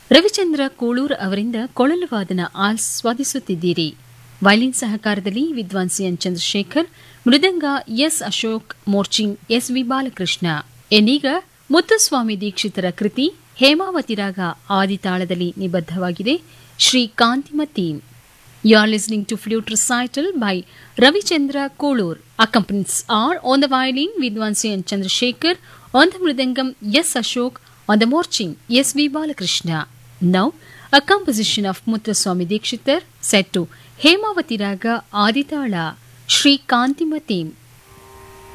ರವಿಚಂದ್ರ ಕೂಳೂರ್ ಅವರಿಂದ ಕೊಳಲು ವಾದನ ಆಸ್ವಾದಿಸುತ್ತಿದ್ದೀರಿ ವೈಲಿನ್ ಸಹಕಾರದಲ್ಲಿ ವಿದ್ವಾನ್ ಸಿಎನ್ ಚಂದ್ರಶೇಖರ್ ಮೃದಂಗ ಎಸ್ ಅಶೋಕ್ ಮೋರ್ಚಿಂಗ್ ಎಸ್ ವಿ ಬಾಲಕೃಷ್ಣ ಎನ್ನೀಗ ಮುತ್ತುಸ್ವಾಮಿ ದೀಕ್ಷಿತರ ಕೃತಿ ಹೇಮಾವತಿ ರಾಗ ಆದಿತಾಳದಲ್ಲಿ ನಿಬದ್ಧವಾಗಿದೆ Shri ಕಾಂತಿಮತಿ You are listening to flute recital by Ravichandra Kolur. Accompanies are on the violin Vidwansi and Chandrasekhar, on the mridangam S. Ashok, on the morching S. V. Balakrishna. Now, a composition of Mutraswami Dikshitar set to Hemavati Raga Aditala, Sri Kantimati